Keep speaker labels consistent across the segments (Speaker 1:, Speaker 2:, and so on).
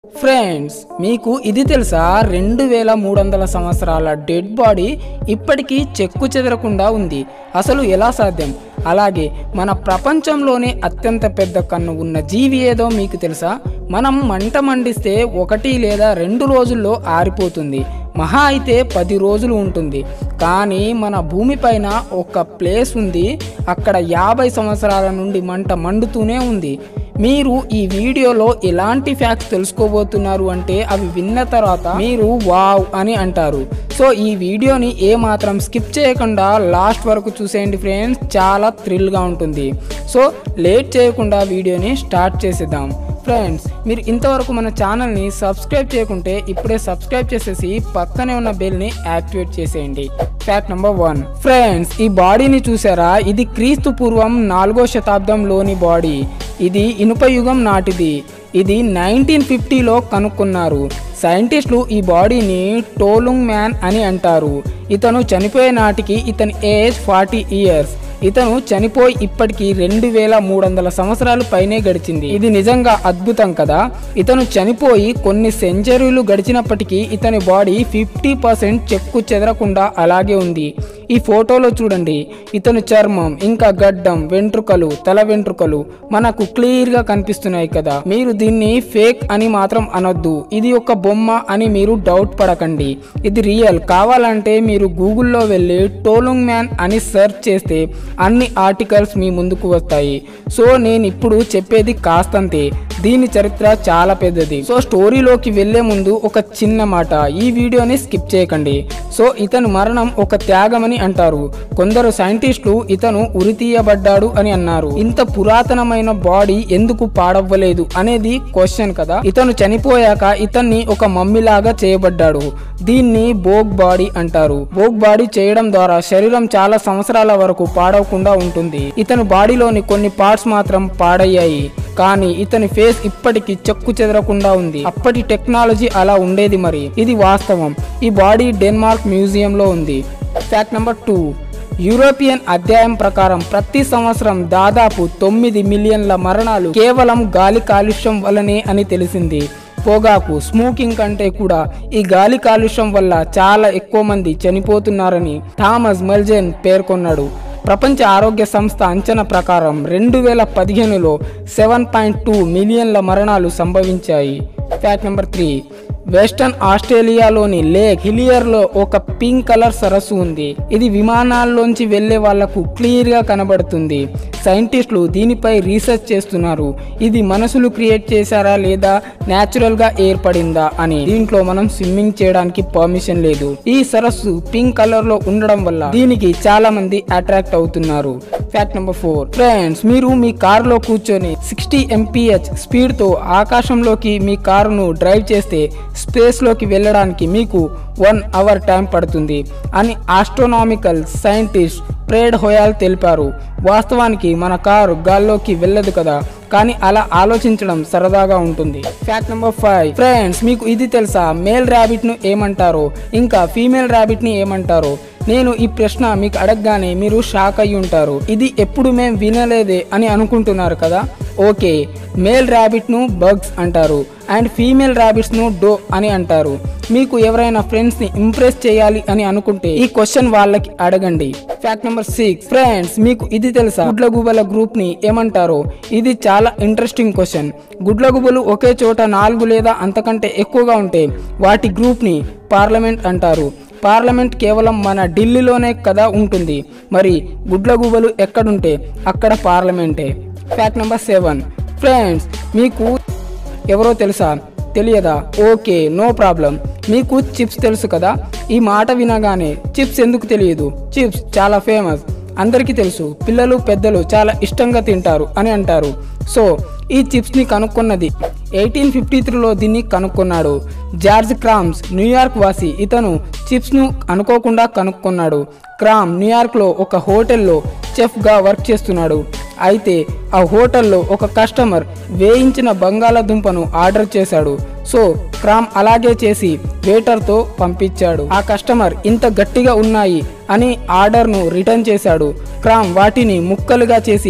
Speaker 1: friends మీకు ఇది తెలుసా రెండు వేల మూడు వందల సంవత్సరాల డెడ్ బాడీ ఇప్పటికీ చెక్కు చెదరకుండా ఉంది అసలు ఎలా సాధ్యం అలాగే మన ప్రపంచంలోనే అత్యంత పెద్ద కన్ను ఉన్న జీవి ఏదో మీకు తెలుసా మనం మంట మండిస్తే ఒకటి లేదా రెండు రోజుల్లో ఆరిపోతుంది మహా అయితే పది రోజులు ఉంటుంది కానీ మన భూమిపైన ఒక ప్లేస్ ఉంది అక్కడ యాభై సంవత్సరాల నుండి మంట మండుతూనే ఉంది మీరు ఈ వీడియోలో ఎలాంటి ఫ్యాక్ట్స్ తెలుసుకోబోతున్నారు అంటే అవి విన్న తర్వాత మీరు వావ్ అని అంటారు సో ఈ వీడియోని ఏ మాత్రం స్కిప్ చేయకుండా లాస్ట్ వరకు చూసేయండి ఫ్రెండ్స్ చాలా థ్రిల్గా ఉంటుంది సో లేట్ చేయకుండా వీడియోని స్టార్ట్ చేసేద్దాం ఫ్రెండ్స్ మీరు ఇంతవరకు మన ఛానల్ని సబ్స్క్రైబ్ చేయకుంటే ఇప్పుడే సబ్స్క్రైబ్ చేసేసి పక్కనే ఉన్న బెల్ని యాక్టివేట్ చేసేయండి ఫ్యాక్ట్ నెంబర్ వన్ ఫ్రెండ్స్ ఈ బాడీని చూసారా ఇది క్రీస్తు పూర్వం నాలుగో శతాబ్దంలోని బాడీ ఇది ఇనుప యుగం నాటిది ఇది నైన్టీన్ ఫిఫ్టీలో కనుక్కున్నారు సైంటిస్టులు ఈ బాడీని టోలుంగ్ మ్యాన్ అని అంటారు ఇతను చనిపోయే నాటికి ఇతని ఏజ్ ఫార్టీ ఇయర్స్ ఇతను చనిపోయి ఇప్పటికి రెండు వేల మూడు వందల సంవత్సరాలు పైనే గడిచింది ఇది నిజంగా అద్భుతం కదా ఇతను చనిపోయి కొన్ని సెంచరీలు గడిచినప్పటికీ ఇతని బాడీ ఫిఫ్టీ పర్సెంట్ చెక్కు చెదరకుండా అలాగే ఉంది ఈ ఫోటోలో చూడండి ఇతను చర్మం ఇంకా గడ్డం వెంట్రుకలు తల వెంట్రుకలు మనకు క్లియర్ గా కనిపిస్తున్నాయి కదా మీరు దీన్ని ఫేక్ అని మాత్రం అనొద్దు ఇది ఒక బొమ్మ అని మీరు డౌట్ పడకండి ఇది రియల్ కావాలంటే మీరు గూగుల్లో వెళ్ళి టోలుంగ్ మ్యాన్ అని సెర్చ్ చేస్తే అన్ని ఆర్టికల్స్ మీ ముందుకు వస్తాయి సో నేను ఇప్పుడు చెప్పేది కాస్తంతే దీని చరిత్ర చాలా పెద్దది సో స్టోరీలోకి వెళ్లే ముందు ఒక చిన్న మాట ఈ వీడియోని స్కిప్ చేయకండి సో ఇతని మరణం ఒక త్యాగమని అంటారు కొందరు సైంటిస్టులు ఇతను ఉరితీయబడ్డాడు అని అన్నారు ఇంత పురాతనమైన బాడీ ఎందుకు పాడవ్వలేదు అనేది క్వశ్చన్ కదా ఇతను చనిపోయాక ఇతన్ని ఒక మమ్మిలాగా చేయబడ్డాడు దీన్ని బోగ్ బాడీ అంటారు బోగ్ బాడీ చేయడం ద్వారా శరీరం చాలా సంవత్సరాల వరకు పాడవకుండా ఉంటుంది ఇతని బాడీలోని కొన్ని పార్ట్స్ మాత్రం పాడయ్యాయి కానీ ఇతని ఫేస్ ఇప్పటికీ చెక్కు చెదరకుండా ఉంది అప్పటి టెక్నాలజీ అలా ఉండేది మరి ఇది వాస్తవం ఈ బాడీ డెన్మార్క్ మ్యూజియంలో ఉంది ఫ్యాక్ట్ నెంబర్ టూ యూరోపియన్ అధ్యాయం ప్రకారం ప్రతి సంవత్సరం దాదాపు తొమ్మిది మిలియన్ల మరణాలు కేవలం గాలి కాలుష్యం వల్లనే అని తెలిసింది పొగాకు స్మోకింగ్ కంటే కూడా ఈ గాలి కాలుష్యం వల్ల చాలా ఎక్కువ మంది చనిపోతున్నారని థామస్ మల్జెన్ పేర్కొన్నాడు ప్రపంచ ఆరోగ్య సంస్థ అంచనా ప్రకారం రెండు వేల పదిహేనులో సెవెన్ పాయింట్ టూ మిలియన్ల మరణాలు సంభవించాయి ఫ్యాక్ట్ నెంబర్ త్రీ వెస్టర్న్ ఆస్ట్రేలియాలోని లేక్ హిలియర్లో ఒక పింక్ కలర్ సరస్సు ఉంది ఇది విమానాల్లోంచి వెళ్లే వాళ్లకు క్లియర్ గా కనబడుతుంది సైంటిస్టులు దీనిపై రీసెర్చ్ చేస్తున్నారు ఇది మనసులు క్రియేట్ చేశారా లేదా న్యాచురల్ గా ఏర్పడిందా అని దీంట్లో మనం స్విమ్మింగ్ చేయడానికి పర్మిషన్ లేదు ఈ సరస్సు పింక్ కలర్ లో ఉండడం వల్ల దీనికి చాలా మంది అట్రాక్ట్ అవుతున్నారు ఫ్యాక్ట్ నెంబర్ ఫోర్ ఫ్రెండ్స్ మీరు మీ కారులో కూర్చొని సిక్స్టీ ఎంపీహెచ్ స్పీడ్ తో ఆకాశంలోకి మీ కారును డ్రైవ్ చేస్తే స్పేస్ లోకి వెళ్ళడానికి మీకు వన్ అవర్ టైం పడుతుంది అని ఆస్ట్రోనామికల్ సైంటిస్ట్ ప్రేడ్ హోయాల్ తెలిపారు వాస్తవానికి మన కారు గాల్లోకి వెళ్ళదు కదా కానీ అలా ఆలోచించడం సరదాగా ఉంటుంది ఫ్యాక్ట్ నెంబర్ ఫైవ్ ఫ్రెండ్స్ మీకు ఇది తెలుసా మేల్ ర్యాబిట్ ను ఏమంటారో ఇంకా ఫీమేల్ ర్యాబిట్ ని ఏమంటారో నేను ఈ ప్రశ్న మీకు అడగగానే మీరు షాక్ అయి ఉంటారు ఇది ఎప్పుడు మేము వినలేదే అని అనుకుంటున్నారు కదా ఓకే మేల్ ర్యాబిట్ను బగ్స్ అంటారు అండ్ ఫీమేల్ ర్యాబిట్స్ను డో అని అంటారు మీకు ఎవరైనా ఫ్రెండ్స్ని ఇంప్రెస్ చేయాలి అని అనుకుంటే ఈ క్వశ్చన్ వాళ్ళకి అడగండి ఫ్యాక్ట్ నెంబర్ సిక్స్ ఫ్రెండ్స్ మీకు ఇది తెలుసా గుడ్లగుబల గ్రూప్ ని ఏమంటారో ఇది చాలా ఇంట్రెస్టింగ్ క్వశ్చన్ గుడ్లగుబలు ఒకే చోట నాలుగు లేదా అంతకంటే ఎక్కువగా ఉంటే వాటి గ్రూప్ ని పార్లమెంట్ అంటారు పార్లమెంట్ కేవలం మన ఢిల్లీలోనే కదా ఉంటుంది మరి గుడ్లగూబలు ఎక్కడుంటే అక్కడ పార్లమెంటే ఫ్యాక్ట్ నెంబర్ సెవెన్ ఫ్రెండ్స్ మీకు ఎవరో తెలుసా తెలియదా ఓకే నో ప్రాబ్లం మీకు చిప్స్ తెలుసు కదా ఈ మాట వినగానే చిప్స్ ఎందుకు తెలియదు చిప్స్ చాలా ఫేమస్ అందరికీ తెలుసు పిల్లలు పెద్దలు చాలా ఇష్టంగా తింటారు అని అంటారు సో ఈ చిప్స్ని కనుక్కున్నది ఎయిటీన్ ఫిఫ్టీ త్రీలో దీన్ని కనుక్కున్నాడు జార్జ్ క్రామ్స్ న్యూయార్క్ వాసి ఇతను చిప్స్ను అనుకోకుండా కనుక్కున్నాడు క్రామ్ న్యూయార్క్లో ఒక హోటల్లో చెఫ్గా వర్క్ చేస్తున్నాడు అయితే ఆ హోటల్లో ఒక కస్టమర్ వేయించిన బంగాళాదుంపను ఆర్డర్ చేశాడు సో క్రామ్ అలాగే చేసి వేటర్తో పంపించాడు ఆ కస్టమర్ ఇంత గట్టిగా ఉన్నాయి అని ఆర్డర్ను రిటర్న్ చేశాడు క్రామ్ వాటిని ముక్కలుగా చేసి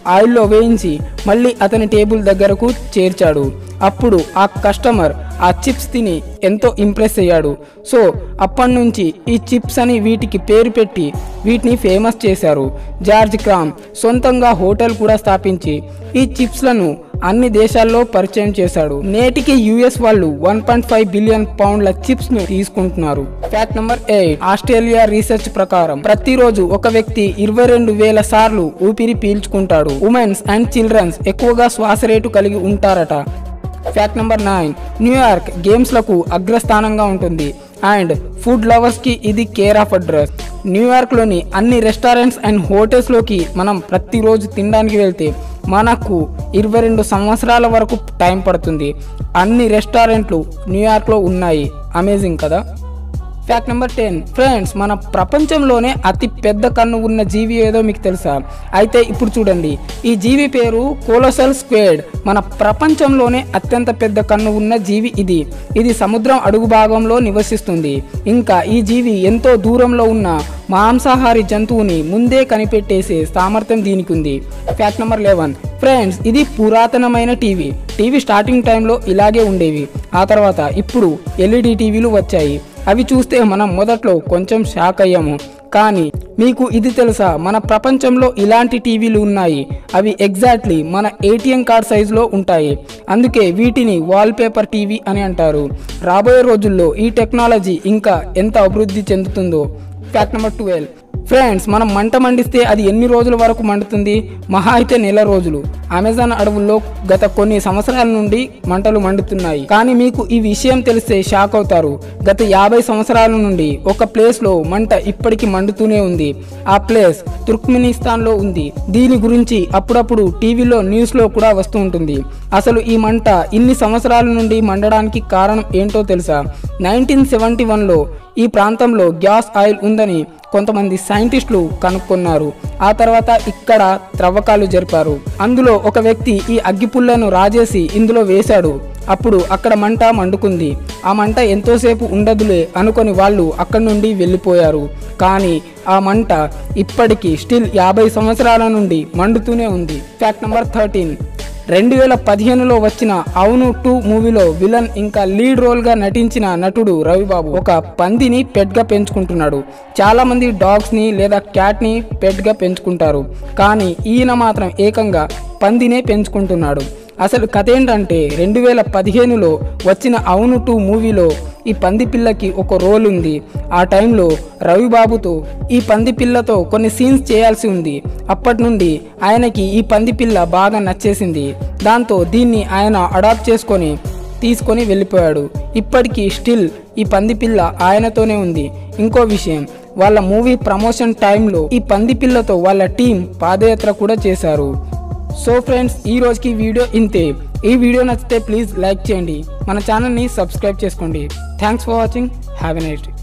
Speaker 1: ఆయిల్లో వేయించి మళ్ళీ అతని టేబుల్ దగ్గరకు చేర్చాడు అప్పుడు ఆ కస్టమర్ ఆ చిప్స్ తిని ఎంతో ఇంప్రెస్ అయ్యాడు సో అప్పటి నుంచి ఈ చిప్స్ అని వీటికి పేరు పెట్టి వీటిని ఫేమస్ చేశారు జార్జ్ క్రామ్ సొంతంగా హోటల్ కూడా స్థాపించి ఈ చిప్స్లను అన్ని దేశాల్లో పరిచయం చేశాడు నేటికి యుఎస్ వాళ్ళు వన్ పాయింట్ ఫైవ్ బిలియన్ పౌండ్ల చిప్స్ ను తీసుకుంటున్నారు fact number eight Australia research ప్రకారం ప్రతిరోజు ఒక వ్యక్తి ఇరవై రెండు వేల సార్లు ఊపిరి పీల్చుకుంటాడు ఉమెన్స్ అండ్ చిల్డ్రన్స్ ఎక్కువగా శ్వాస రేటు కలిగి ఉంటారట ఫ్యాక్ట్ నెంబర్ నైన్ న్యూయార్క్ గేమ్స్లకు అగ్రస్థానంగా ఉంటుంది అండ్ ఫుడ్ లవర్స్కి ఇది కేర్ ఆఫ్ అడ్రస్ న్యూయార్క్లోని అన్ని రెస్టారెంట్స్ అండ్ హోటల్స్లోకి మనం ప్రతిరోజు తినడానికి వెళ్తే మనకు ఇరవై రెండు సంవత్సరాల వరకు టైం పడుతుంది అన్ని రెస్టారెంట్లు న్యూయార్క్లో ఉన్నాయి అమేజింగ్ కదా ఫ్యాక్ట్ నెంబర్ టెన్ ఫ్రెండ్స్ మన ప్రపంచంలోనే అతి పెద్ద కన్ను ఉన్న జీవి ఏదో మీకు తెలుసా అయితే ఇప్పుడు చూడండి ఈ జీవి పేరు కోలోసల్ స్క్వేడ్ మన ప్రపంచంలోనే అత్యంత పెద్ద కన్ను ఉన్న జీవి ఇది ఇది సముద్రం అడుగు భాగంలో నివసిస్తుంది ఇంకా ఈ జీవి ఎంతో దూరంలో ఉన్న మాంసాహారి జంతువుని ముందే కనిపెట్టేసే సామర్థ్యం దీనికి ఉంది ఫ్యాక్ట్ నెంబర్ లెవెన్ ఫ్రెండ్స్ ఇది పురాతనమైన టీవీ టీవీ స్టార్టింగ్ టైంలో ఇలాగే ఉండేవి ఆ తర్వాత ఇప్పుడు ఎల్ఈడి టీవీలు వచ్చాయి అవి చూస్తే మనం మొదట్లో కొంచెం షాక్ అయ్యాము కానీ మీకు ఇది తెలుసా మన ప్రపంచంలో ఇలాంటి టీవీలు ఉన్నాయి అవి ఎగ్జాక్ట్లీ మన ఏటీఎం కార్డ్ సైజులో ఉంటాయి అందుకే వీటిని వాల్పేపర్ టీవీ అని అంటారు రాబోయే రోజుల్లో ఈ టెక్నాలజీ ఇంకా ఎంత అభివృద్ధి చెందుతుందో ఫ్యాక్ట్ నెంబర్ ట్వెల్వ్ ఫ్రెండ్స్ మనం మంట మండిస్తే అది ఎన్ని రోజుల వరకు మండుతుంది మహా అయితే నెల రోజులు అమెజాన్ అడవుల్లో గత కొన్ని సంవత్సరాల నుండి మంటలు మండుతున్నాయి కానీ మీకు ఈ విషయం తెలిస్తే షాక్ అవుతారు గత యాభై సంవత్సరాల నుండి ఒక ప్లేస్ లో మంట ఇప్పటికీ మండుతూనే ఉంది ఆ ప్లేస్ తుర్క్మెనిస్తాన్లో ఉంది దీని గురించి అప్పుడప్పుడు టీవీలో న్యూస్లో కూడా వస్తూ ఉంటుంది అసలు ఈ మంట ఇన్ని సంవత్సరాల నుండి మండడానికి కారణం ఏంటో తెలుసా నైన్టీన్ సెవెంటీ వన్లో ఈ ప్రాంతంలో గ్యాస్ ఆయిల్ ఉందని కొంతమంది సైంటిస్టులు కనుక్కున్నారు ఆ తర్వాత ఇక్కడ త్రవ్వకాలు జరిపారు అందులో ఒక వ్యక్తి ఈ అగ్గిపుల్లను రాజేసి ఇందులో వేశాడు అప్పుడు అక్కడ మంట మండుకుంది ఆ మంట ఎంతోసేపు ఉండదులే అనుకొని వాళ్ళు అక్కడి నుండి వెళ్ళిపోయారు కానీ ఆ మంట ఇప్పటికీ స్టిల్ యాభై సంవత్సరాల నుండి మండుతూనే ఉంది ఫ్యాక్ట్ నెంబర్ థర్టీన్ రెండు వేల పదిహేనులో వచ్చిన అవును టూ మూవీలో విలన్ ఇంకా లీడ్ రోల్ గా నటించిన నటుడు రవిబాబు ఒక పందిని పెట్ గా పెంచుకుంటున్నాడు చాలా మంది డాగ్స్ ని లేదా క్యాట్ ని పెట్ గా పెంచుకుంటారు కానీ ఈయన మాత్రం ఏకంగా పందినే పెంచుకుంటున్నాడు అసలు కథ ఏంటంటే రెండు వేల పదిహేనులో వచ్చిన అవును టూ మూవీలో ఈ పంది పిల్లకి ఒక రోల్ ఉంది ఆ టైంలో రవిబాబుతో ఈ పంది పిల్లతో కొన్ని సీన్స్ చేయాల్సి ఉంది అప్పటి నుండి ఆయనకి ఈ పంది పిల్ల బాగా నచ్చేసింది దాంతో దీన్ని ఆయన అడాప్ట్ చేసుకొని తీసుకొని వెళ్ళిపోయాడు ఇప్పటికీ స్టిల్ ఈ పంది పిల్ల ఆయనతోనే ఉంది ఇంకో విషయం వాళ్ళ మూవీ ప్రమోషన్ టైంలో ఈ పంది పిల్లతో వాళ్ళ టీం పాదయాత్ర కూడా చేశారు సో ఫ్రెండ్స్ ఈ రోజుకి వీడియో ఇంతే ఈ వీడియో నచ్చితే ప్లీజ్ లైక్ చేయండి మన ఛానల్ని సబ్స్క్రైబ్ చేసుకోండి thanks for watching have a night